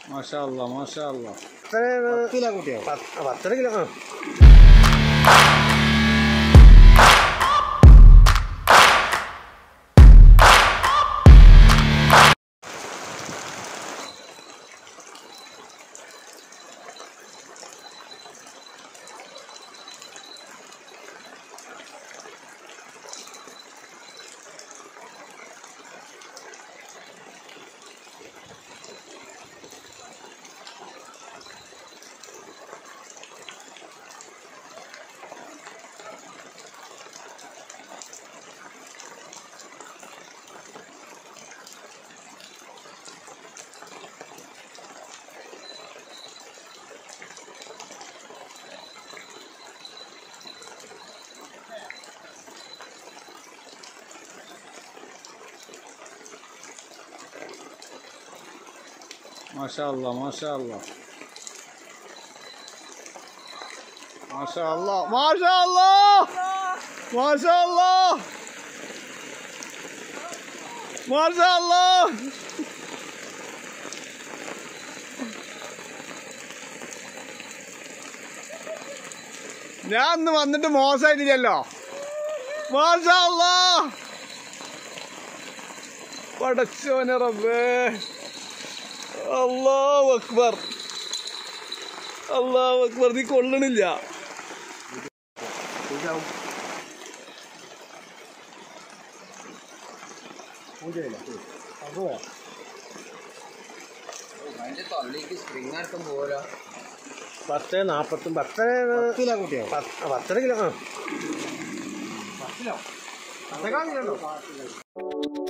മാഷാ അല്ലാ മാഷാ അല്ലാ കിലോ കൂട്ടിയോ പത്തര കിലോ ആ മാഷാ അല്ലാ മാഷാ അല്ലാ മാഷാ അല്ലാ മാഷാ അല്ലാ മാഷാ അല്ലാ മാഷാ അല്ലാ ഞാൻ ഇന്ന് വന്നിട്ട് മോശമായിട്ടില്ലല്ലോ മാഷാ അല്ലാ പടച്ചോനെ റബ്ബേ അള്ളാഹു അക്ബർ അള്ളാഹു അക്ബർ നീ കൊള്ളണില്ല അതിന്റെ തൊള്ളിക്ക് സ്പ്രിങ് അടക്കം പോരോ പത്ത് നാൽപ്പത്തും പത്തര കിലോ കൂട്ടിയോ പത്തര കിലോ ആ പത്തിലോ അതൊക്കെ